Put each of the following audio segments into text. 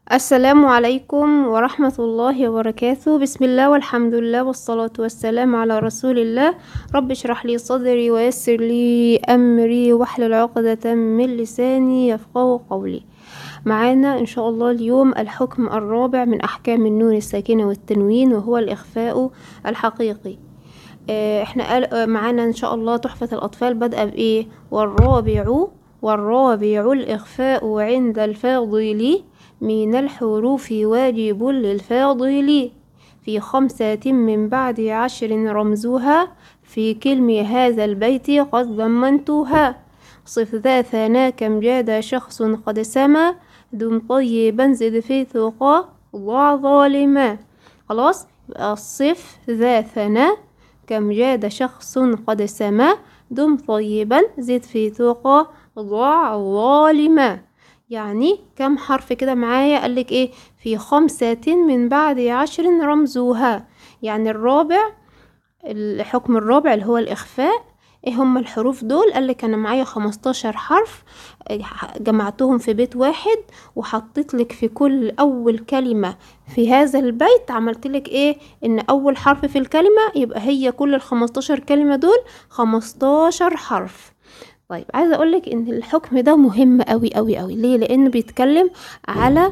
السلام عليكم ورحمة الله وبركاته بسم الله والحمد لله والصلاة والسلام على رسول الله رب اشرح لي صدري ويسر لي أمري واحلل عقدة من لساني يفقه قولي معانا إن شاء الله اليوم الحكم الرابع من أحكام النون الساكنة والتنوين وهو الإخفاء الحقيقي آه، احنا قال آه، معانا إن شاء الله تحفة الأطفال بادئة بإيه والرابع والرابع الإخفاء عند الفاضل من الحروف واجب للفاضل في خمسة من بعد عشر رمزها في كلم هذا البيت قد ضمنتها صف ذا ثنا كم جاد شخص قد سما دم طيبا زد في ثقة ضع ظالما خلاص يبقى الصف ذا ثنا كم جاد شخص قد سما دم طيبا زد في ثقة ضع ظالما يعني كم حرف كده معايا قالك ايه في خمسة من بعد عشر رمزوها يعني الرابع الحكم الرابع اللي هو الإخفاء ايه هم الحروف دول قالك انا معايا خمستاشر حرف جمعتهم في بيت واحد وحطيت لك في كل اول كلمة في هذا البيت عملت لك ايه ان اول حرف في الكلمة يبقى هي كل الخمستاشر كلمة دول خمستاشر حرف طيب عايزه اقولك ان الحكم ده مهم قوي قوي قوي ليه لانه بيتكلم على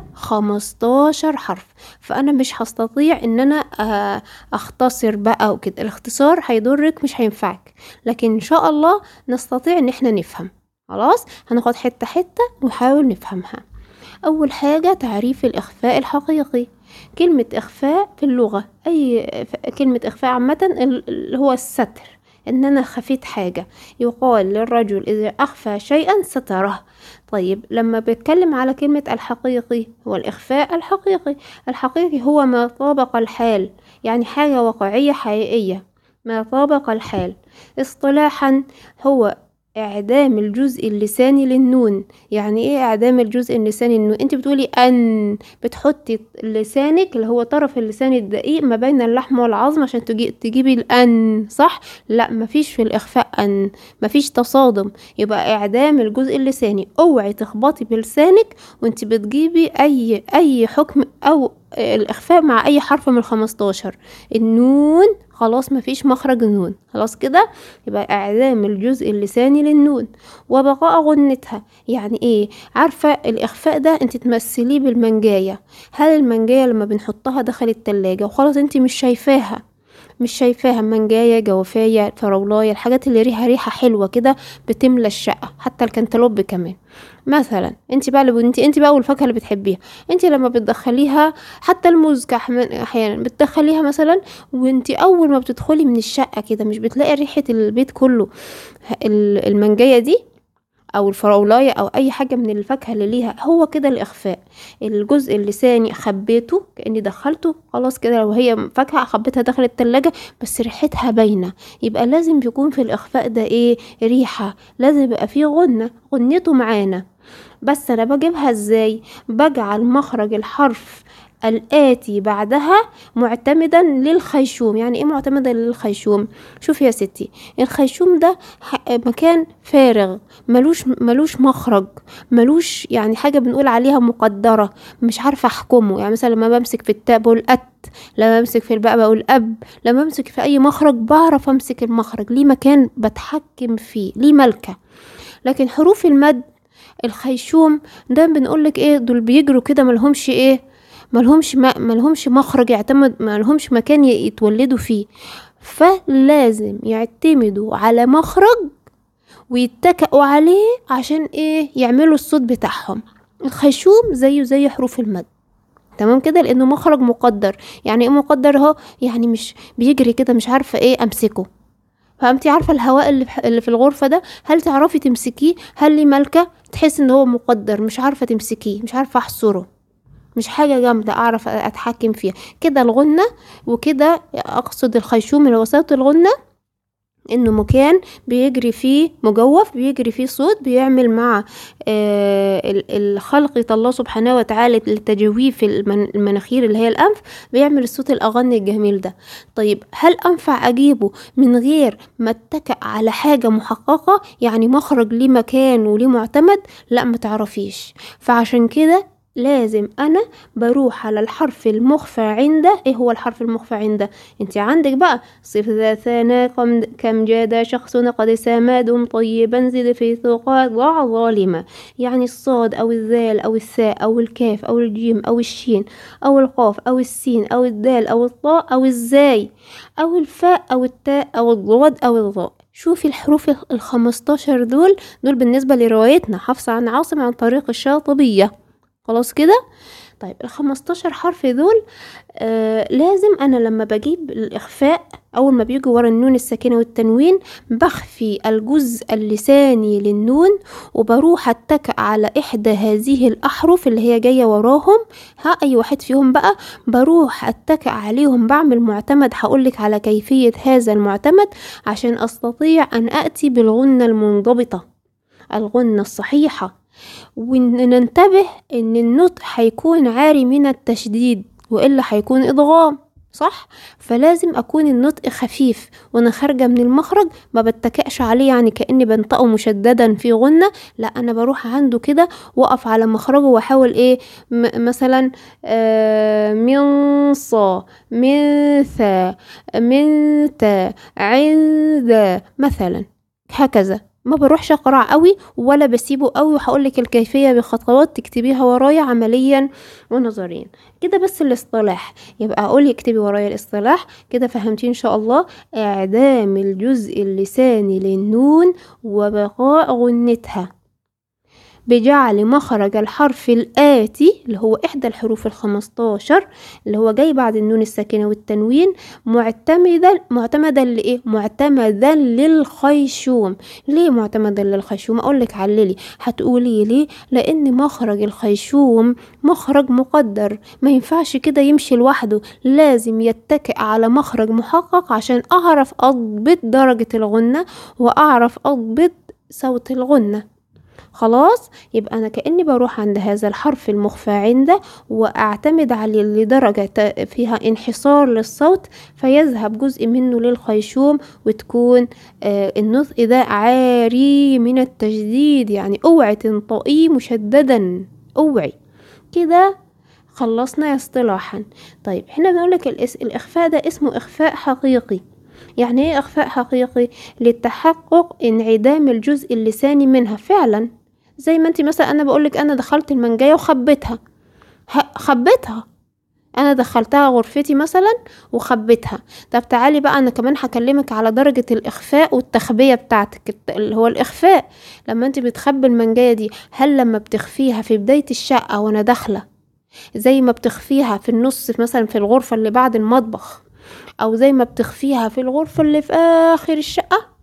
15 حرف فانا مش هستطيع ان انا آه، اختصر بقى وكده الاختصار هيضرك مش هينفعك لكن ان شاء الله نستطيع ان احنا نفهم خلاص هناخد حته حته ونحاول نفهمها اول حاجه تعريف الاخفاء الحقيقي كلمه اخفاء في اللغه اي كلمه اخفاء عامه اللي هو الستر ان انا خفيت حاجة يقال للرجل اذا اخفى شيئا ستره طيب لما بتكلم على كلمة الحقيقي هو الاخفاء الحقيقي الحقيقي هو ما طابق الحال يعني حاجة واقعية حقيقية ما طابق الحال اصطلاحا هو اعدام الجزء اللساني للنون يعني ايه اعدام الجزء اللساني للنون انت بتقولي ان بتحطي لسانك اللي هو طرف اللسان الدقيق ما بين اللحم والعظم عشان تجي تجيبي الان صح لا مفيش في الاخفاء ان مفيش تصادم يبقى اعدام الجزء اللساني اوعي تخبطي بلسانك وانت بتجيبي اي اي حكم او الاخفاء مع اي حرف من الخمستاشر النون خلاص مفيش مخرج النون خلاص كده يبقى اعدام الجزء اللساني للنون وبقاء غنتها يعني ايه عارفه الاخفاء ده انت تمثليه بالمنجايه هل المنجايه لما بنحطها داخل التلاجة وخلاص انت مش شايفاها مش شايفاها منجاية جوافاية فراولاية الحاجات اللي ريحة ريحة حلوة كده بتملى الشقة حتى الكنتالوب كمان مثلا انت بقى اللي انت انت بقى والفاكهه اللي بتحبيها انت لما بتدخليها حتى الموز احيانا بتدخليها مثلا وانت اول ما بتدخلي من الشقه كده مش بتلاقي ريحه البيت كله المنجايه دي او الفراولايه او اي حاجه من الفاكهه اللي ليها هو كده الاخفاء الجزء اللساني خبيته كاني دخلته خلاص كده لو هي فاكهه خبيتها داخل التلاجة بس ريحتها باينه يبقى لازم يكون في الاخفاء ده ايه ريحه لازم يبقى فيه غنه غنته معانا بس انا بجيبها ازاي بجعل مخرج الحرف الآتي بعدها معتمدا للخيشوم يعني ايه معتمدا للخيشوم شوف يا ستي الخيشوم ده مكان فارغ ملوش ملوش مخرج ملوش يعني حاجة بنقول عليها مقدرة مش عارفة احكمه يعني مثلا لما بمسك في التاء بقول أت لما بمسك في الباء بقول أب لما بمسك في أي مخرج بعرف أمسك المخرج ليه مكان بتحكم فيه ليه ملكة لكن حروف المد الخيشوم ده بنقولك ايه دول بيجروا كده ملهمش ايه ملهمش ما ملهمش مخرج يعتمد ملهمش مكان يتولدوا فيه فلازم يعتمدوا على مخرج ويتكئوا عليه عشان ايه يعملوا الصوت بتاعهم الخيشوم زيه زي حروف المد تمام كده لانه مخرج مقدر يعني ايه مقدر اهو يعني مش بيجري كده مش عارفه ايه امسكه فانتي عارفه الهواء اللي اللي في الغرفه ده هل تعرفي تمسكيه هل ليه ملكه تحس ان هو مقدر مش عارفه تمسكيه مش عارفه احصره مش حاجة جامدة أعرف أتحكم فيها كده الغنة وكده أقصد الخيشوم اللي وسط الغنة انه مكان بيجري فيه مجوف بيجري فيه صوت بيعمل مع آه الخلق الله سبحانه وتعالى لتجويف المناخير اللي هي الانف بيعمل الصوت الاغني الجميل ده طيب هل انفع اجيبه من غير ما اتكأ على حاجة محققة يعني مخرج ليه مكان وليه معتمد لا ما تعرفيش فعشان كده لازم انا بروح على الحرف المخفى عنده ايه هو الحرف المخفى عنده انت عندك بقى صف ذا ثنا كم, كم جاد شخص قد سامدهم طيبا زد في ثقات ضع ظالمة يعني الصاد او الذال او الثاء او الكاف او الجيم او الشين او القاف او السين او الدال او الطاء او الزاي او الفاء او التاء او الضاد او الظاء شوفي الحروف الخمستاشر دول دول بالنسبة لروايتنا حفصة عن عاصم عن طريق الشاطبية خلاص كده طيب الخمستاشر حرف دول آه لازم انا لما بجيب الاخفاء اول ما بيجي ورا النون الساكنه والتنوين بخفي الجزء اللساني للنون وبروح اتكئ على احدى هذه الاحرف اللي هي جايه وراهم ها اي واحد فيهم بقى بروح اتكئ عليهم بعمل معتمد هقولك على كيفيه هذا المعتمد عشان استطيع ان اتي بالغنه المنضبطه الغنه الصحيحه وننتبه ان النطق هيكون عاري من التشديد والا هيكون ادغام صح فلازم اكون النطق خفيف وانا خارجه من المخرج ما بتكئش عليه يعني كاني بنطقه مشددا في غنه لا انا بروح عنده كده واقف على مخرجه واحاول ايه مثلا آه من صا من ثا من تا عند مثلا هكذا ما بروحش اقرا قوي ولا بسيبه قوي وهقولك الكيفيه بخطوات تكتبيها ورايا عمليا ونظريا كده بس الاصطلاح يبقى اقولي اكتبي ورايا الاصطلاح كده فهمتي ان شاء الله اعدام الجزء اللساني للنون وبقاء غنتها بجعل مخرج الحرف الآتي اللي هو إحدى الحروف الخمستاشر اللي هو جاي بعد النون الساكنة والتنوين معتمدا معتمدا لإيه؟ معتمدا للخيشوم ليه معتمدا للخيشوم؟ أقولك عللي هتقولي ليه؟ لأن مخرج الخيشوم مخرج مقدر ما ينفعش كده يمشي لوحده لازم يتكئ على مخرج محقق عشان أعرف أضبط درجة الغنة وأعرف أضبط صوت الغنة خلاص يبقى أنا كأني بروح عند هذا الحرف المخفى عنده وأعتمد عليه لدرجة فيها انحصار للصوت فيذهب جزء منه للخيشوم وتكون آه النطق ده عاري من التجديد يعني اوعي تنطقيه مشددا اوعي كده خلصنا اصطلاحا طيب احنا بنقولك الإخفاء ده اسمه إخفاء حقيقي يعني ايه إخفاء حقيقي للتحقق انعدام الجزء اللساني منها فعلا زي ما انت مثلا انا بقولك انا دخلت المنجاية وخبيتها خبيتها انا دخلتها غرفتي مثلا وخبيتها طب تعالي بقى انا كمان هكلمك على درجة الاخفاء والتخبية بتاعتك اللي هو الاخفاء لما انت بتخبي المنجاية دي هل لما بتخفيها في بداية الشقة وانا داخلة زي ما بتخفيها في النص مثلا في الغرفة اللي بعد المطبخ او زي ما بتخفيها في الغرفة اللي في اخر الشقة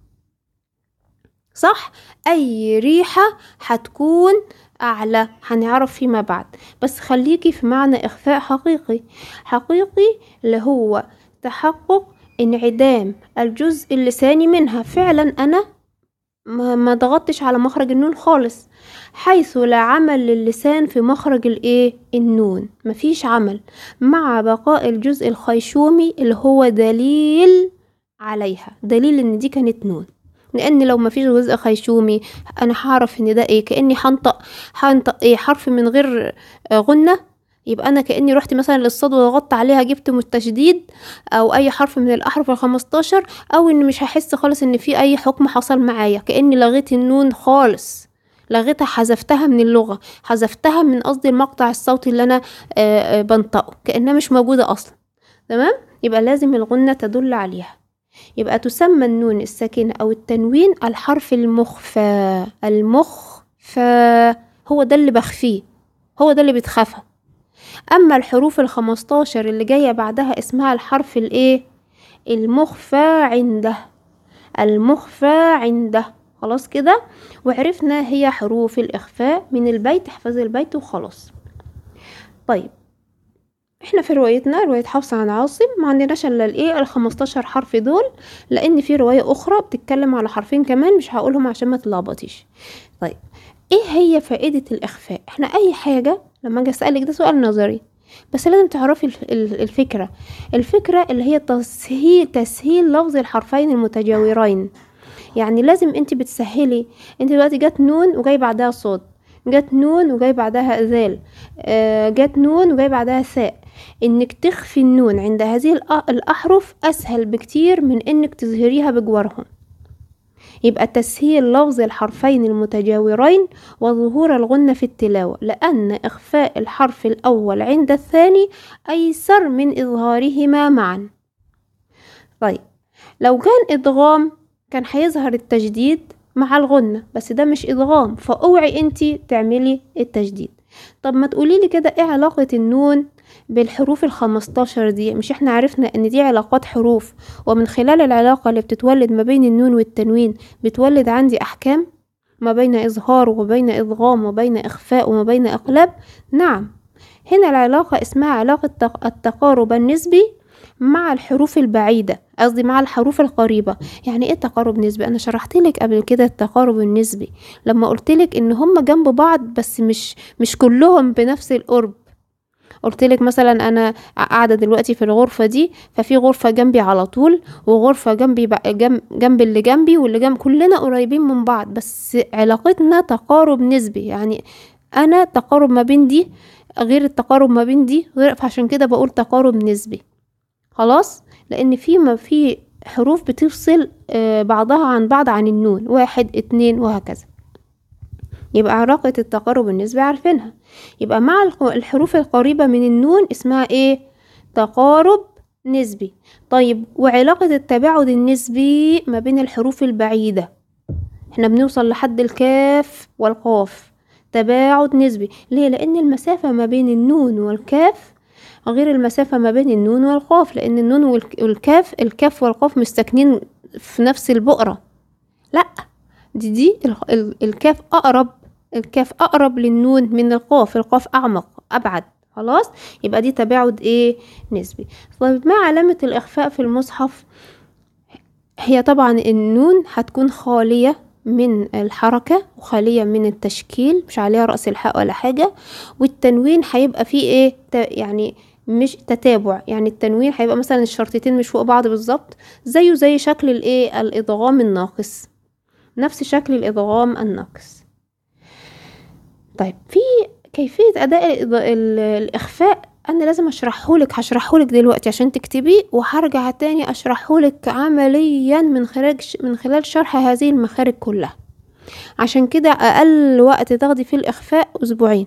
صح اي ريحة هتكون اعلى هنعرف فيما بعد بس خليكي في معنى اخفاء حقيقي حقيقي اللي هو تحقق انعدام الجزء اللساني منها فعلا انا ما ضغطتش على مخرج النون خالص حيث لا عمل للسان في مخرج الايه النون مفيش عمل مع بقاء الجزء الخيشومي اللي هو دليل عليها دليل ان دي كانت نون لان لو مفيش جزء خيشومي انا هعرف ان ده ايه كاني هنطق هنطق ايه حرف من غير غنه يبقى انا كاني رحت مثلا للصاد وضغطت عليها جبت مستشديد او اي حرف من الاحرف الخمستاشر او ان مش هحس خالص ان في اي حكم حصل معايا كاني لغيت النون خالص لغيتها حذفتها من اللغة حذفتها من قصدي المقطع الصوتي اللي انا بنطقه كأنها مش موجودة اصلا تمام يبقى لازم الغنة تدل عليها يبقى تسمى النون الساكنة أو التنوين الحرف المخفى المخفى هو ده اللي بخفيه هو ده اللي بيتخفى أما الحروف الخمستاشر اللي جاية بعدها اسمها الحرف الإيه المخفى عنده المخفى عنده خلاص كده وعرفنا هي حروف الإخفاء من البيت احفظ البيت وخلاص طيب احنا في روايتنا رواية حفصة عن عاصم ما عندناش الا الايه الخمستاشر حرف دول لان في رواية اخرى بتتكلم على حرفين كمان مش هقولهم عشان ما تلخبطيش طيب ايه هي فائدة الاخفاء احنا اي حاجة لما اجي اسألك ده سؤال نظري بس لازم تعرفي الفكرة الفكرة اللي هي تسهيل تسهيل لفظ الحرفين المتجاورين يعني لازم انت بتسهلي انت دلوقتي جت نون وجاي بعدها صوت جت نون وجاي بعدها ذال آه جت نون وجاي بعدها ثاء انك تخفي النون عند هذه الأ- الاحرف اسهل بكتير من انك تظهريها بجوارهم يبقى تسهيل لفظ الحرفين المتجاورين وظهور الغنة في التلاوة لأن إخفاء الحرف الأول عند الثاني أيسر من إظهارهما معا طيب لو كان إدغام كان هيظهر التجديد مع الغنة بس ده مش إدغام فأوعي انتي تعملي التجديد طب ما تقوليلي كده ايه علاقة النون بالحروف الخمستاشر دي مش احنا عرفنا ان دي علاقات حروف ومن خلال العلاقة اللي بتتولد ما بين النون والتنوين بتولد عندي أحكام ما بين إظهار وما بين إدغام وما بين إخفاء وما بين إقلاب نعم هنا العلاقة اسمها علاقة تق- التقارب النسبي مع الحروف البعيدة قصدي مع الحروف القريبة يعني ايه تقارب نسبي انا شرحت لك قبل كده التقارب النسبي لما قلت لك ان هم جنب بعض بس مش مش كلهم بنفس القرب قلت لك مثلا انا قاعده دلوقتي في الغرفه دي ففي غرفه جنبي على طول وغرفه جنبي بق- جنب, جنب اللي جنبي واللي جنب كلنا قريبين من بعض بس علاقتنا تقارب نسبي يعني انا تقارب ما بين دي غير التقارب ما بين دي غير فعشان كده بقول تقارب نسبي خلاص لان في ما في حروف بتفصل آه، بعضها عن بعض عن النون واحد اتنين وهكذا يبقى علاقة التقارب النسبي عارفينها يبقى مع الح- الحروف القريبة من النون اسمها ايه تقارب نسبي طيب وعلاقة التباعد النسبي ما بين الحروف البعيدة احنا بنوصل لحد الكاف والقاف تباعد نسبي ليه لان المسافة ما بين النون والكاف غير المسافة ما بين النون والقاف لان النون والك- والكاف الكاف والقاف مستكنين في نفس البقرة لا دي دي ال- ال- الكاف اقرب الكاف اقرب للنون من القاف القاف اعمق ابعد خلاص يبقى دي تباعد ايه نسبي طيب ما علامة الاخفاء في المصحف هي طبعا النون هتكون خالية من الحركة وخالية من التشكيل مش عليها رأس الحاء ولا حاجة والتنوين هيبقى فيه ايه ت- يعني مش تتابع يعني التنوين هيبقى مثلا الشرطتين مش فوق بعض بالظبط زيه زي شكل الايه الادغام الناقص نفس شكل الادغام الناقص طيب في كيفية أداء الإض- ال- الإخفاء أنا لازم أشرحهولك هشرحهولك دلوقتي عشان تكتبيه وهرجع تاني أشرحهولك عمليا من خلال من خلال شرح هذه المخارج كلها عشان كده أقل وقت تاخدي فيه الإخفاء أسبوعين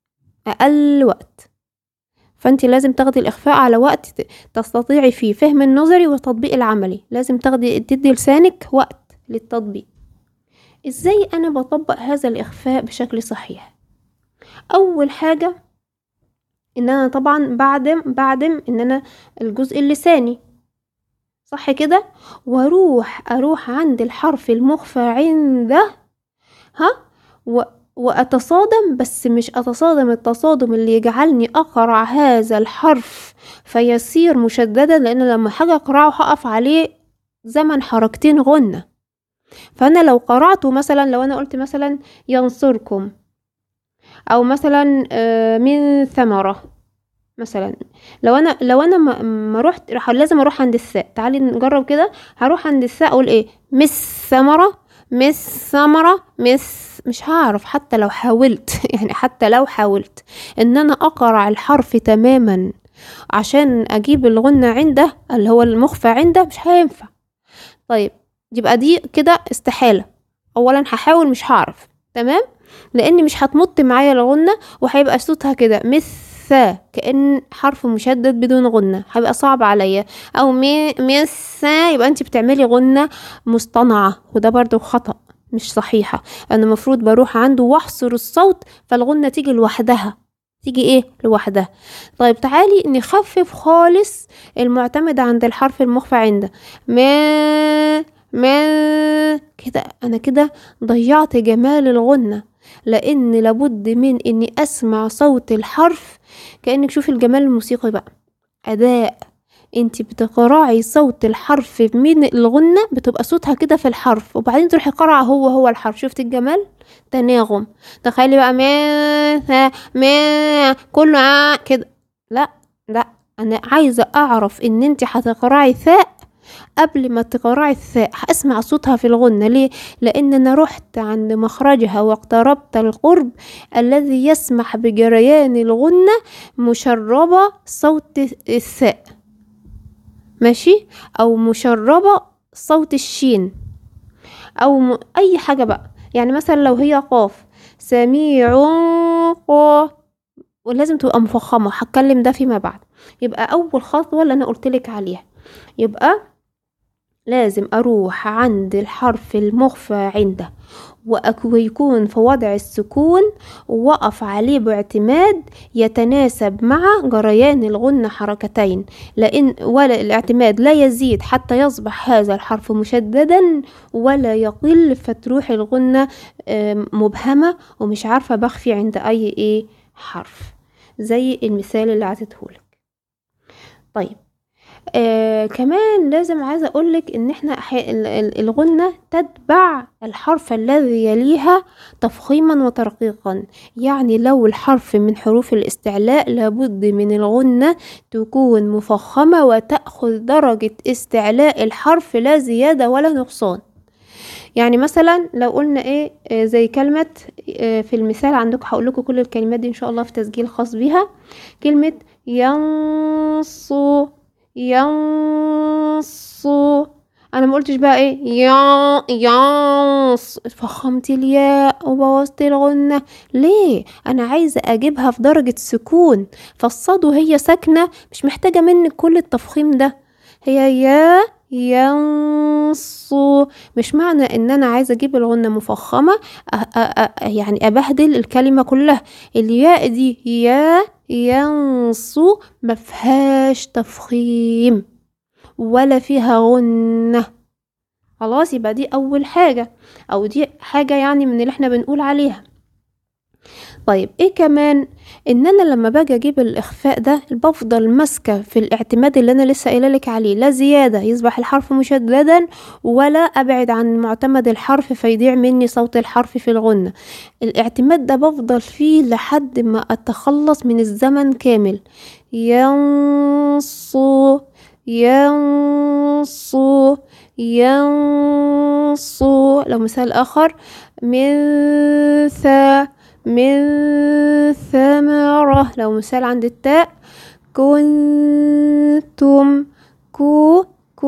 أقل وقت فانت لازم تاخدي الإخفاء على وقت ت- تستطيعي فيه فهم النظري والتطبيق العملي لازم تاخدي تدي لسانك وقت للتطبيق ازاي انا بطبق هذا الاخفاء بشكل صحيح اول حاجه ان انا طبعا بعدم بعدم ان انا الجزء اللساني صح كده واروح اروح عند الحرف المخفى عنده ها و واتصادم بس مش اتصادم التصادم اللي يجعلني اقرع هذا الحرف فيصير مشددا لان لما حاجه اقرعه هقف عليه زمن حركتين غنه فانا لو قرأته مثلا لو انا قلت مثلا ينصركم او مثلا آه، من ثمرة مثلا لو انا لو انا ما, ما رحت راح لازم اروح عند الثاء تعالي نجرب كده هروح عند الثاء اقول ايه مس ثمرة مس ثمرة مس مش هعرف حتى لو حاولت يعني حتى لو حاولت ان انا اقرع الحرف تماما عشان اجيب الغنة عنده اللي هو المخفى عنده مش هينفع طيب يبقى دي كده استحالة اولا هحاول مش هعرف تمام لان مش هتمط معايا الغنة وهيبقى صوتها كده مثا كأن حرف مشدد بدون غنة هيبقى صعب عليا او مي مثا يبقى انت بتعملي غنة مصطنعة وده برضو خطأ مش صحيحة انا المفروض بروح عنده واحصر الصوت فالغنة تيجي لوحدها تيجي ايه لوحدها طيب تعالي نخفف خالص المعتمد عند الحرف المخفى عنده ما ما كده انا كده ضيعت جمال الغنة لان لابد من اني اسمع صوت الحرف كأنك شوفي الجمال الموسيقي بقى اداء انت بتقرعي صوت الحرف من الغنة بتبقى صوتها كده في الحرف وبعدين تروحي قرعة هو هو الحرف شفتي الجمال تناغم تخيلي بقى ما ثا ما كله آه كده لا لا انا عايزة اعرف ان انت هتقرعي ثاء قبل ما تقرعي الثاء هاسمع صوتها في الغنة ليه لان انا رحت عند مخرجها واقتربت القرب الذي يسمح بجريان الغنة مشربة صوت الثاء ماشي او مشربة صوت الشين او م... اي حاجة بقى يعني مثلا لو هي قاف سميع قا ولازم تبقى مفخمة هتكلم ده فيما بعد يبقى اول خطوة اللي انا قلتلك عليها يبقى لازم اروح عند الحرف المخفى عنده وأك- ويكون في وضع السكون وأقف عليه باعتماد يتناسب مع جريان الغنة حركتين لأن ولا الاعتماد لا يزيد حتى يصبح هذا الحرف مشددا ولا يقل فتروح الغنة آم، مبهمة ومش عارفة بخفي عند أي إيه حرف زي المثال اللي عطيتهولك طيب آه كمان لازم عايزة أقولك إن إحنا أحي... ال- ال- الغنة تتبع الحرف الذي يليها تفخيما وترقيقا يعني لو الحرف من حروف الاستعلاء لابد من الغنة تكون مفخمة وتأخذ درجة استعلاء الحرف لا زيادة ولا نقصان يعني مثلا لو قلنا ايه آه، زي كلمة آه، في المثال عندكم هقول لكم كل الكلمات دي ان شاء الله في تسجيل خاص بيها كلمة ينصو ينصو انا ما قلتش بقى ايه يا ينص فخمت الياء وبوظت الغنة ليه انا عايزة اجيبها في درجة سكون فالصاد وهي ساكنة مش محتاجة منك كل التفخيم ده هي يا ينصو مش معنى ان انا عايزه اجيب الغنه مفخمه أ أ أ يعني ابهدل الكلمه كلها الياء دي يا ينصو مفيهاش تفخيم ولا فيها غنه خلاص يبقى دي اول حاجه او دي حاجه يعني من اللي احنا بنقول عليها طيب ايه كمان ان انا لما باجي اجيب الاخفاء ده بفضل ماسكه في الاعتماد اللي انا لسه قايله لك عليه لا زياده يصبح الحرف مشددا ولا ابعد عن معتمد الحرف فيضيع مني صوت الحرف في الغنه الاعتماد ده بفضل فيه لحد ما اتخلص من الزمن كامل ينصو ينصو ينصو لو مثال اخر من ثا من ثمرة لو مثال عند التاء كنتم كو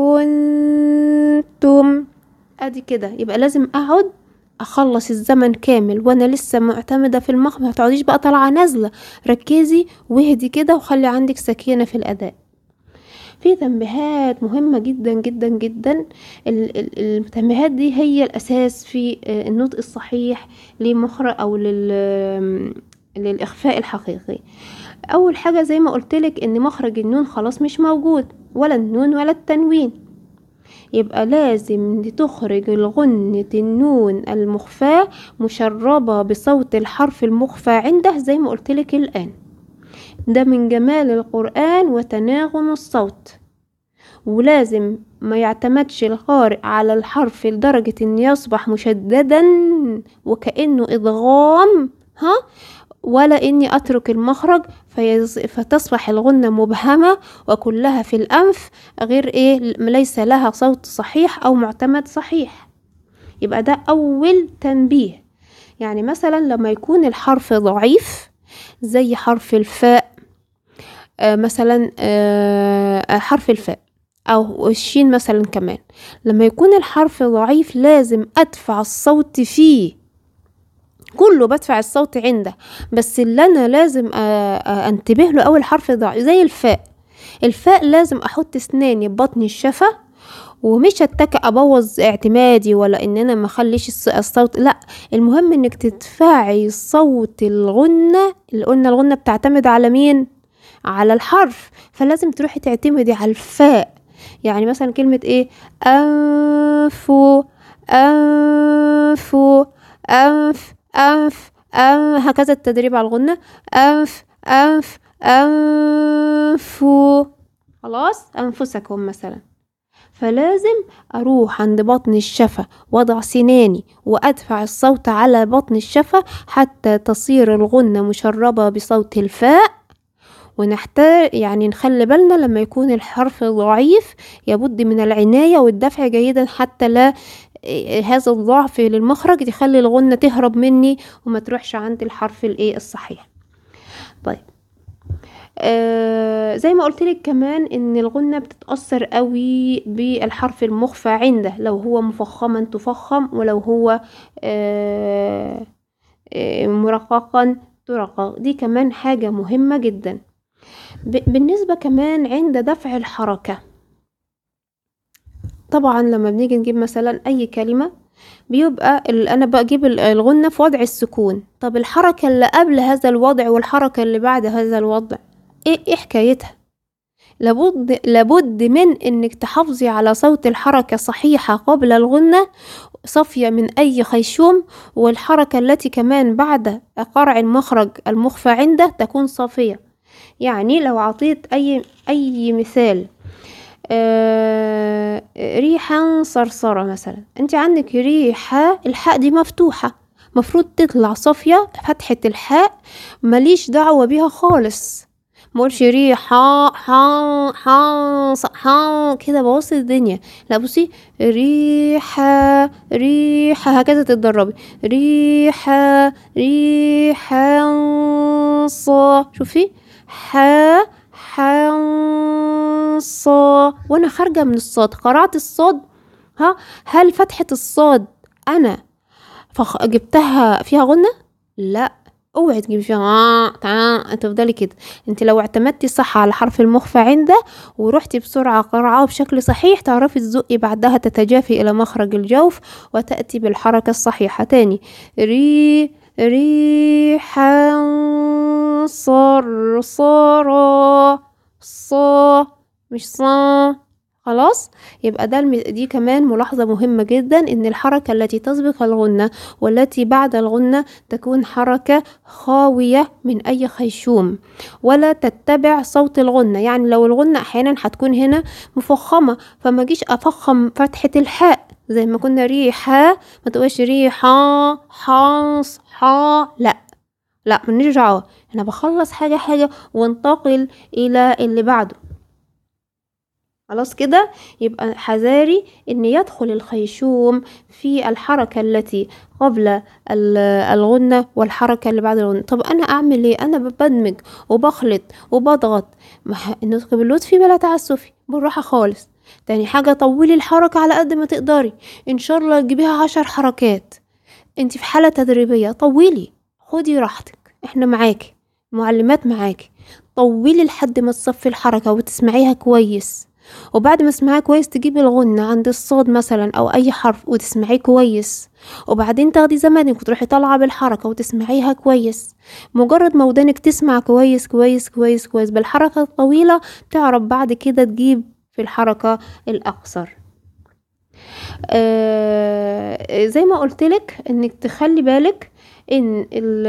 كنتم ادي كده يبقى لازم اقعد اخلص الزمن كامل وانا لسه معتمده في المخ ما تقعديش بقى طالعه نازله ركزي واهدي كده وخلي عندك سكينه في الاداء في تنبيهات مهمة جدا جدا جدا ال- ال- التنبيهات دي هي الأساس في آه، النطق الصحيح لمخرج أو لل للإخفاء الحقيقي أول حاجة زي ما قلتلك إن مخرج النون خلاص مش موجود ولا النون ولا التنوين يبقى لازم تخرج الغنة النون المخفاة مشربة بصوت الحرف المخفى عنده زي ما قلتلك الآن ده من جمال القرآن وتناغم الصوت ولازم ما يعتمدش القارئ على الحرف لدرجة ان يصبح مشددا وكأنه ادغام ها ولا اني اترك المخرج فيز... فتصبح الغنة مبهمة وكلها في الانف غير ايه ليس لها صوت صحيح او معتمد صحيح يبقى ده اول تنبيه يعني مثلا لما يكون الحرف ضعيف زي حرف الفاء آه مثلا آه حرف الفاء او الشين مثلا كمان لما يكون الحرف ضعيف لازم ادفع الصوت فيه كله بدفع الصوت عنده بس اللي انا لازم آه آه انتبه له اول حرف ضعيف زي الفاء الفاء لازم احط اسناني ببطن الشفه ومش اتكى ابوظ اعتمادي ولا ان انا ما اخليش الص- الصوت لا المهم انك تدفعي صوت الغنة اللي قلنا الغنة بتعتمد على مين على الحرف فلازم تروحي تعتمدي على الفاء يعني مثلا كلمة ايه انفو انفو انف انف انف هكذا التدريب على الغنة انف انف انفو خلاص انفسكم مثلا فلازم اروح عند بطن الشفة واضع سناني وادفع الصوت على بطن الشفة حتى تصير الغنة مشربة بصوت الفاء ونحتاج يعني نخلي بالنا لما يكون الحرف ضعيف يبد من العناية والدفع جيدا حتى لا هذا الضعف للمخرج يخلي الغنة تهرب مني وما تروحش عند الحرف الايه الصحيح طيب آه زي ما قلت لك كمان ان الغنة بتتأثر قوي بالحرف المخفى عنده لو هو مفخما تفخم ولو هو آه آه مرققا ترقق دي كمان حاجة مهمة جدا بالنسبة كمان عند دفع الحركة طبعا لما بنيجي نجيب مثلا اي كلمة بيبقى انا بجيب الغنة في وضع السكون طب الحركة اللي قبل هذا الوضع والحركة اللي بعد هذا الوضع ايه ايه حكايتها لابد لابد من انك تحافظي على صوت الحركة صحيحة قبل الغنة صافية من اي خيشوم والحركة التي كمان بعد قرع المخرج المخفى عنده تكون صافية يعني لو عطيت اي اي مثال آه ريحا صرصرة مثلا انت عندك ريحة الحاء دي مفتوحة مفروض تطلع صافية فتحة الحاء ماليش دعوة بيها خالص مقولش ريحة حا حا حا كده بوظ الدنيا لا بصي ريحة ريحة هكذا تتدربي ريحة ريحة صا شوفي حا حنصا وانا خارجة من الصاد قرأت الصاد ها هل فتحة الصاد انا فخ... جبتها فيها غنة لا اوعي تجيبي فيها آه تفضلي كده انت لو اعتمدتي صح على حرف المخفى عنده ورحتي بسرعة قرعاه بشكل صحيح تعرفي تزقي بعدها تتجافي الى مخرج الجوف وتأتي بالحركة الصحيحة تاني ري ريحا صرصرا صا مش صا خلاص يبقى ده الم... دي كمان ملاحظة مهمة جدا ان الحركة التي تسبق الغنة والتي بعد الغنة تكون حركة خاوية من اي خيشوم ولا تتبع صوت الغنة يعني لو الغنة احيانا هتكون هنا مفخمة فما جيش افخم فتحة الحاء زي ما كنا ريحة ما تقولش ريحة حاص حا لا لا ماليش دعوة انا بخلص حاجة حاجة وانتقل الى اللي بعده خلاص كده يبقى حذاري ان يدخل الخيشوم في الحركة التي قبل الغنة والحركة اللي بعد الغنة طب انا اعمل ايه انا بدمج وبخلط وبضغط النطق باللطفي بلا تعسفي بالراحة خالص تاني حاجة طولي الحركة على قد ما تقدري ان شاء الله تجيبيها عشر حركات انت في حالة تدريبية طولي خدي راحتك احنا معاكي معلمات معاكي طولي لحد ما تصفي الحركة وتسمعيها كويس وبعد ما تسمعيها كويس تجيبي الغنة عند الصاد مثلا او اي حرف وتسمعيه كويس وبعدين تاخدي زمانك وتروحي طالعة بالحركة وتسمعيها كويس مجرد ما ودانك تسمع كويس كويس كويس كويس بالحركة الطويلة تعرف بعد كده تجيب في الحركة الأقصر آه زي ما قلتلك انك تخلي بالك ان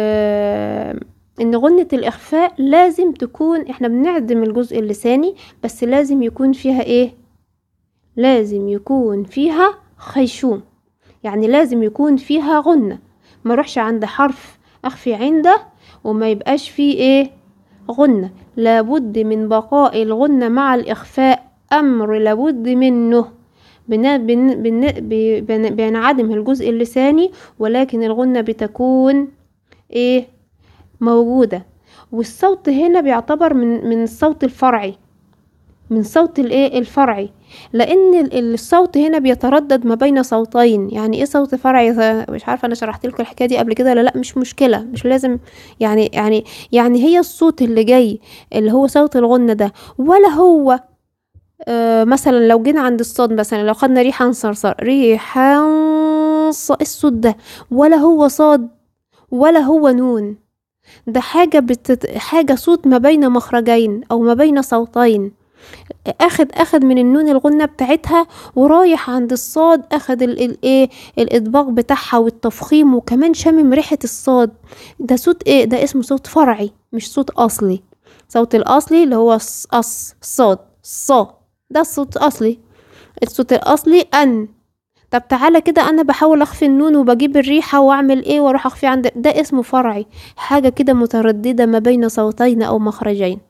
ان غنة الاخفاء لازم تكون احنا بنعدم الجزء اللساني بس لازم يكون فيها ايه لازم يكون فيها خيشوم يعني لازم يكون فيها غنة ما اروحش عند حرف اخفي عنده وما يبقاش فيه ايه غنة لابد من بقاء الغنة مع الاخفاء امر لابد منه بن بن بن بينعدم الجزء اللساني ولكن الغنة بتكون ايه موجودة والصوت هنا بيعتبر من من الصوت الفرعي من صوت الايه الفرعي لان الصوت هنا بيتردد ما بين صوتين يعني ايه صوت فرعي مش عارفه انا شرحت لكم الحكايه دي قبل كده ولا لا مش مشكله مش لازم يعني يعني يعني هي الصوت اللي جاي اللي هو صوت الغنة ده ولا هو آه مثلا لو جينا عند الصاد مثلا لو خدنا ريحا صرصر ريحا الصوت ده ولا هو صاد ولا هو نون ده حاجة بتت... حاجة صوت ما بين مخرجين أو ما بين صوتين اخد اخد من النون الغنة بتاعتها ورايح عند الصاد اخد الايه الاطباق بتاعها والتفخيم وكمان شامم ريحة الصاد ده صوت ايه ده اسمه صوت فرعي مش صوت اصلي صوت الاصلي اللي هو ص صاد صا ده الصوت الاصلي الصوت الاصلي ان طب تعالى كده انا بحاول اخفي النون وبجيب الريحة واعمل ايه واروح اخفي عند ده اسمه فرعي حاجة كده مترددة ما بين صوتين او مخرجين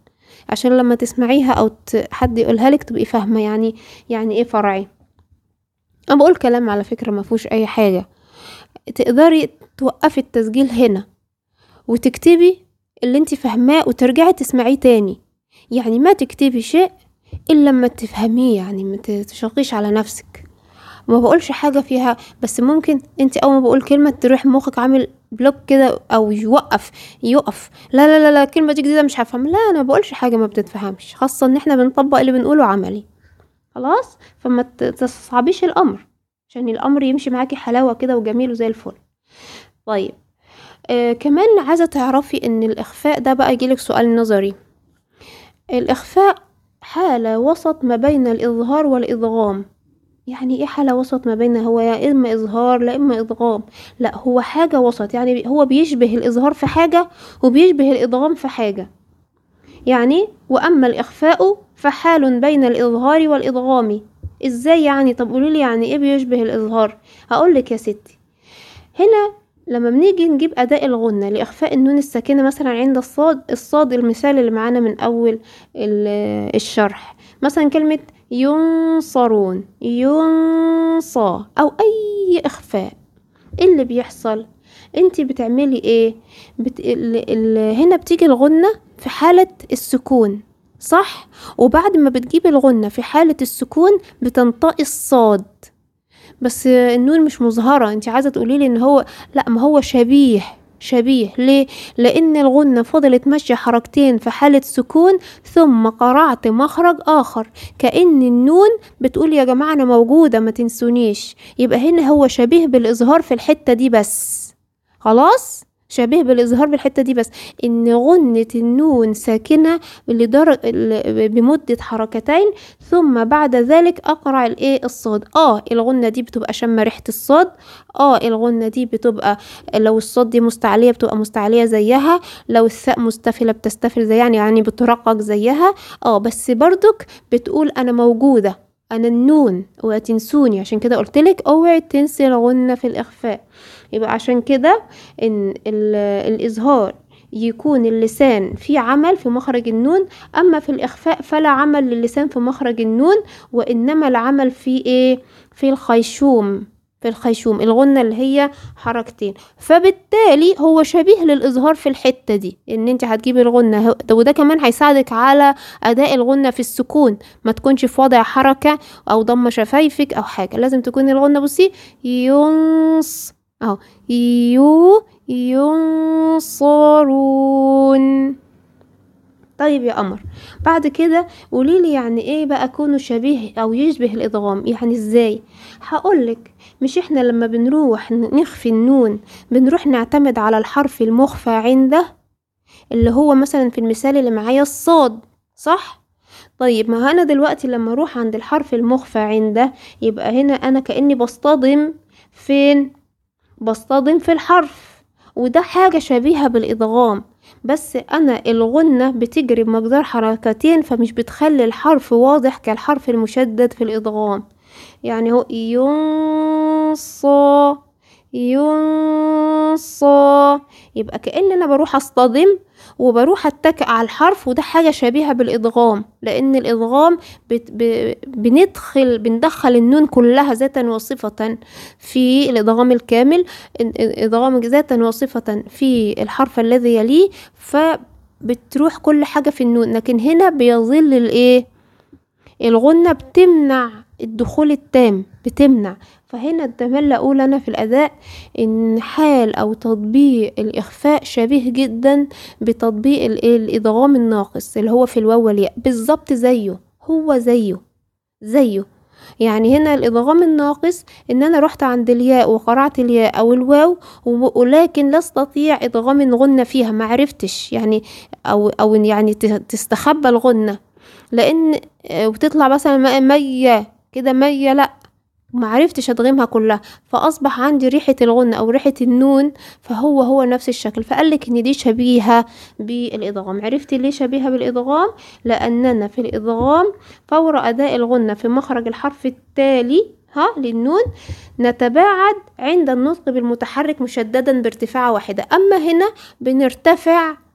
عشان لما تسمعيها او ت- حد يقولها لك تبقي فاهمه يعني يعني ايه فرعي انا بقول كلام على فكره ما فيهوش اي حاجه تقدري توقفي التسجيل هنا وتكتبي اللي انت فاهماه وترجعي تسمعيه تاني يعني ما تكتبي شيء الا لما تفهميه يعني ما تشقيش على نفسك ما بقولش حاجه فيها بس ممكن انت اول ما بقول كلمه تروح مخك عامل بلوك كده او يوقف يقف لا لا لا لا الكلمه دي جديده مش هفهم لا انا ما بقولش حاجه ما بتتفهمش خاصه ان احنا بنطبق اللي بنقوله عملي خلاص فما ت- تصعبيش الامر عشان الامر يمشي معاكي حلاوه كده وجميل وزي الفل طيب آه كمان عايزه تعرفي ان الاخفاء ده بقى يجيلك سؤال نظري الاخفاء حاله وسط ما بين الاظهار والادغام يعني ايه حالة وسط ما بين هو يا اما اظهار لا اما ادغام لا هو حاجة وسط يعني هو بيشبه الاظهار في حاجة وبيشبه الادغام في حاجة يعني واما الاخفاء فحال بين الاظهار والادغام ازاي يعني طب قوليلي يعني ايه بيشبه الاظهار هقولك يا ستي هنا لما بنيجي نجيب اداء الغنة لاخفاء النون الساكنة مثلا عند الصاد الصاد المثال اللي معانا من اول ال- الشرح مثلا كلمة ينصرون ينصى او اي اخفاء ايه اللي بيحصل انتي بتعملي ايه بت... ال... ال... هنا بتيجي الغنة في حالة السكون صح وبعد ما بتجيبي الغنة في حالة السكون بتنطقي الصاد بس النون مش مظهرة انت عايزة تقوليلي ان هو لا ما هو شبيه شبيه ليه لان الغنة فضلت ماشية حركتين في حالة سكون ثم قرعت مخرج اخر كأن النون بتقول يا جماعة انا موجودة ما تنسونيش يبقى هنا هو شبيه بالاظهار في الحتة دي بس خلاص شبيه بالإظهار بالحتة دي بس إن غنة النون ساكنة لدرجة بمدة حركتين ثم بعد ذلك أقرع الإيه الصاد آه الغنة دي بتبقى شامة ريحة الصاد آه الغنة دي بتبقى لو الصاد دي مستعلية بتبقى مستعلية زيها لو الثاء مستفلة بتستفل زي يعني يعني بترقق زيها آه بس برضك بتقول أنا موجودة أنا النون وتنسوني عشان كده قلتلك اوعي تنسي الغنة في الإخفاء يبقى عشان كده ان ال- الاظهار يكون اللسان في عمل في مخرج النون اما في الاخفاء فلا عمل للسان في مخرج النون وانما العمل في ايه في الخيشوم في الخيشوم الغنة اللي هي حركتين فبالتالي هو شبيه للإظهار في الحتة دي إن أنت هتجيبي الغنة هو- وده كمان هيساعدك على أداء الغنة في السكون ما تكونش في وضع حركة أو ضم شفايفك أو حاجة لازم تكون الغنة بصي ينص اهو يو ينصرون طيب يا قمر بعد كده قوليلي يعني ايه بقى كونه شبيه او يشبه الادغام يعني ازاي هقولك مش احنا لما بنروح ن- نخفي النون بنروح نعتمد على الحرف المخفى عنده اللي هو مثلا في المثال اللي معايا الصاد صح طيب ما انا دلوقتي لما اروح عند الحرف المخفى عنده يبقى هنا انا كاني بصطدم فين بصطدم في الحرف وده حاجة شبيهة بالإدغام بس أنا الغنة بتجري بمقدار حركتين فمش بتخلي الحرف واضح كالحرف المشدد في الإدغام يعني هو ينصى ينصى يبقى كأن أنا بروح أصطدم وبروح أتكئ على الحرف وده حاجة شبيهة بالإدغام لأن الإدغام بت ب بندخل بندخل النون كلها ذاتا وصفة في الإدغام الكامل إدغام ذاتا وصفة في الحرف الذي يليه فبتروح كل حاجة في النون لكن هنا بيظل الإيه الغنة بتمنع الدخول التام بتمنع فهنا الدملة أقول أنا في الأداء إن حال أو تطبيق الإخفاء شبيه جدا بتطبيق الإيه؟ الإدغام الناقص اللي هو في الواو والياء بالظبط زيه هو زيه زيه يعني هنا الإدغام الناقص إن أنا رحت عند الياء وقرعت الياء أو الواو و- ولكن لا أستطيع إدغام الغنة فيها معرفتش يعني أو أو يعني ت- تستخبى الغنة لأن آه، وتطلع مثلا م- مية كده مية لأ معرفتش أدغمها كلها فأصبح عندي ريحة الغنة أو ريحة النون فهو هو نفس الشكل فقالك إن دي شبيهة بالإدغام عرفتي ليه شبيهة بالإدغام لأننا في الإدغام فور أداء الغنة في مخرج الحرف التالي ها للنون نتباعد عند النطق بالمتحرك مشددا بارتفاع واحدة أما هنا بنرتفع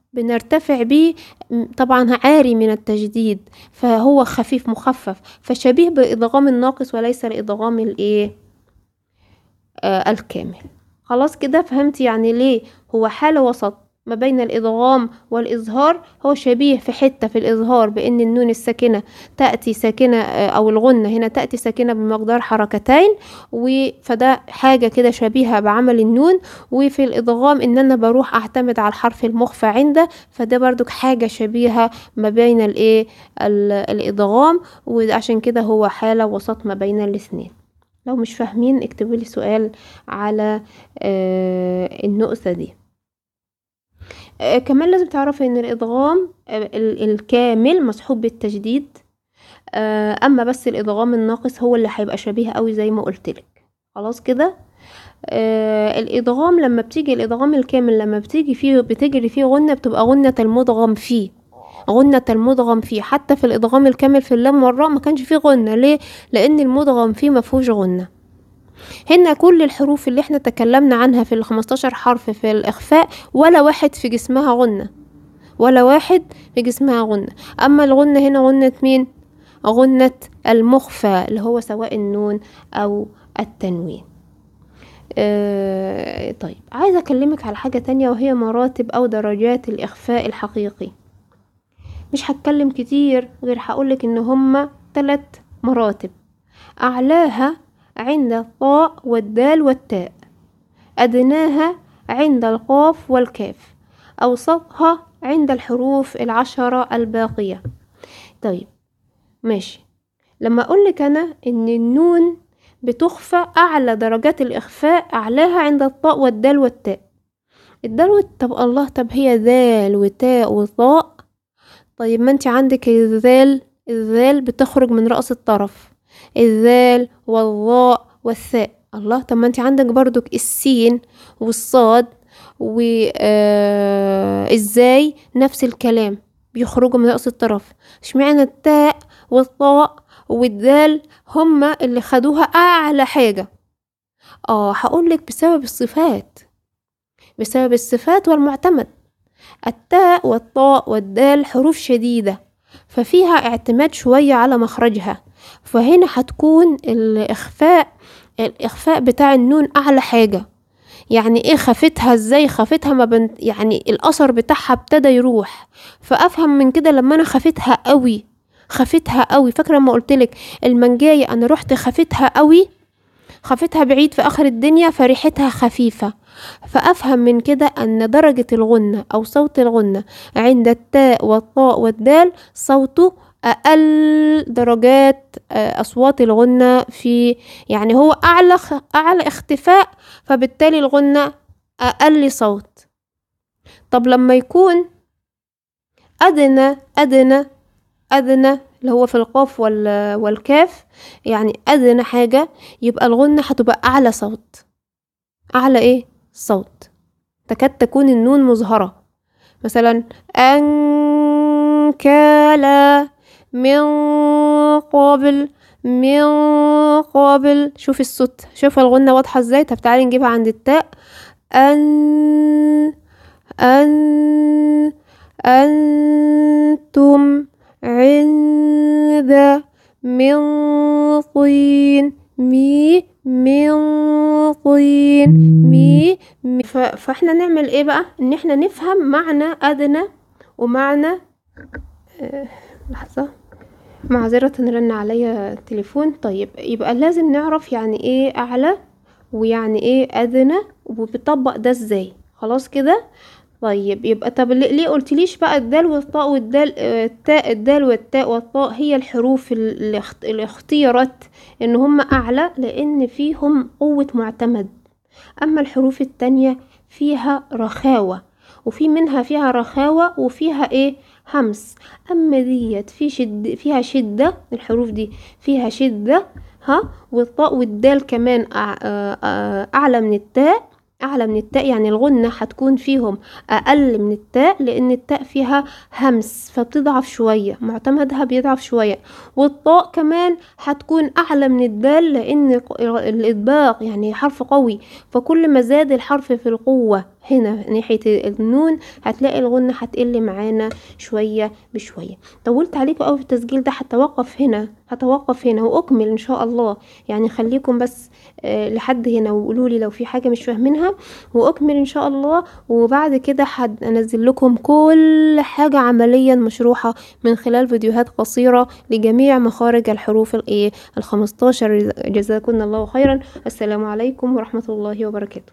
بنرتفع بيه م- طبعا عاري من التجديد فهو خفيف مخفف فشبيه بالإدغام الناقص وليس الإدغام الإيه آه الكامل خلاص كده فهمت يعني ليه هو حالة وسط ما بين الإدغام والإظهار هو شبيه في حتة في الإظهار بأن النون الساكنة تأتي ساكنة آه، أو الغنة هنا تأتي ساكنة بمقدار حركتين و- فده حاجة كده شبيهة بعمل النون وفي الإدغام إن أنا بروح أعتمد على الحرف المخفى عنده فده برضك حاجة شبيهة ما بين الإيه ال- الإدغام وعشان كده هو حالة وسط ما بين الاثنين لو مش فاهمين اكتبوا لي سؤال على آه النقطة دي آه كمان لازم تعرفي ان الادغام آه ال- الكامل مصحوب بالتجديد آه اما بس الادغام الناقص هو اللي هيبقى شبيه قوي زي ما قلت لك خلاص كده آه الادغام لما بتيجي الادغام الكامل لما بتيجي فيه بتجري فيه غنة بتبقى غنة المدغم فيه غنة المدغم فيه حتى في الادغام الكامل في اللام والراء ما كانش فيه غنة ليه لان المدغم فيه ما فيهوش غنة هنا كل الحروف اللي احنا تكلمنا عنها في ال 15 حرف في الإخفاء ولا واحد في جسمها غنة ولا واحد في جسمها غنة أما الغنة هنا غنة مين؟ غنة المخفى اللي هو سواء النون أو التنوين آه طيب عايزة أكلمك على حاجة تانية وهي مراتب أو درجات الإخفاء الحقيقي مش هتكلم كتير غير هقولك إن هما تلات مراتب أعلاها عند الطاء والدال والتاء أدناها عند القاف والكاف أوسطها عند الحروف العشرة الباقية طيب ماشي لما أقولك أنا إن النون بتخفى أعلى درجات الإخفاء أعلاها عند الطاء والدال والتاء الدال والت... طب الله طب هي ذال وتاء وطاء طيب ما انت عندك الذال الذال بتخرج من رأس الطرف الذال والظاء والثاء الله طب ما انت عندك برضك السين والصاد وازاي نفس الكلام بيخرجوا من رأس الطرف اشمعنى التاء والطاء والدال هما اللي خدوها اعلى حاجة اه هقولك بسبب الصفات بسبب الصفات والمعتمد التاء والطاء والدال حروف شديدة ففيها اعتماد شوية على مخرجها فهنا هتكون الإخفاء الإخفاء بتاع النون أعلى حاجة يعني ايه خفتها ازاي خفتها ما بنت يعني الأثر بتاعها ابتدى يروح فأفهم من كده لما أنا خفتها قوي خفتها قوي فاكرة لما قلتلك المنجاية أنا رحت خفتها قوي خفتها بعيد في آخر الدنيا فريحتها خفيفة فأفهم من كده أن درجة الغنة أو صوت الغنة عند التاء والطاء والدال صوته أقل درجات أصوات الغنة في يعني هو أعلى أعلى اختفاء فبالتالي الغنة أقل صوت طب لما يكون أدنى أدنى أدنى اللي هو في القاف والكاف يعني أدنى حاجة يبقى الغنة هتبقى أعلى صوت أعلى إيه صوت تكاد تكون النون مظهرة مثلا أنكالا من قبل من قبل شوف الصوت شوف الغنة واضحة ازاي طب تعالي نجيبها عند التاء أن أن أنتم عند من طين مي من طين مي, مي فاحنا نعمل ايه بقى ان احنا نفهم معنى ادنى ومعنى أه لحظة معذرة رن عليا التليفون طيب يبقى لازم نعرف يعني ايه اعلى ويعني ايه ادنى وبيطبق ده ازاي خلاص كده طيب يبقى طب ليه قلتليش بقى الدال والطاء والدال التاء الدال والتاء والطاء هي الحروف اللي اختيرت ان هم اعلى لان فيهم قوة معتمد اما الحروف التانية فيها رخاوة وفي منها فيها رخاوة وفيها ايه همس اما ديت في شد فيها شدة الحروف دي فيها شدة ها والطاء والدال كمان اعلى من التاء أعلى من التاء يعني الغنة هتكون فيهم أقل من التاء لأن التاء فيها همس فبتضعف شوية معتمدها بيضعف شوية والطاء كمان هتكون أعلى من الدال لأن الإطباق يعني حرف قوي فكل ما زاد الحرف في القوة هنا ناحية النون هتلاقي الغنة هتقل معانا شوية بشوية طولت عليكم أوي في التسجيل ده هتوقف هنا هتوقف هنا وأكمل إن شاء الله يعني خليكم بس آه لحد هنا وقولولي لو في حاجة مش فاهمينها وأكمل إن شاء الله وبعد كده هنزل لكم كل حاجة عمليا مشروحة من خلال فيديوهات قصيرة لجميع مخارج الحروف الإيه الخمستاشر جزاكم الله خيرا السلام عليكم ورحمة الله وبركاته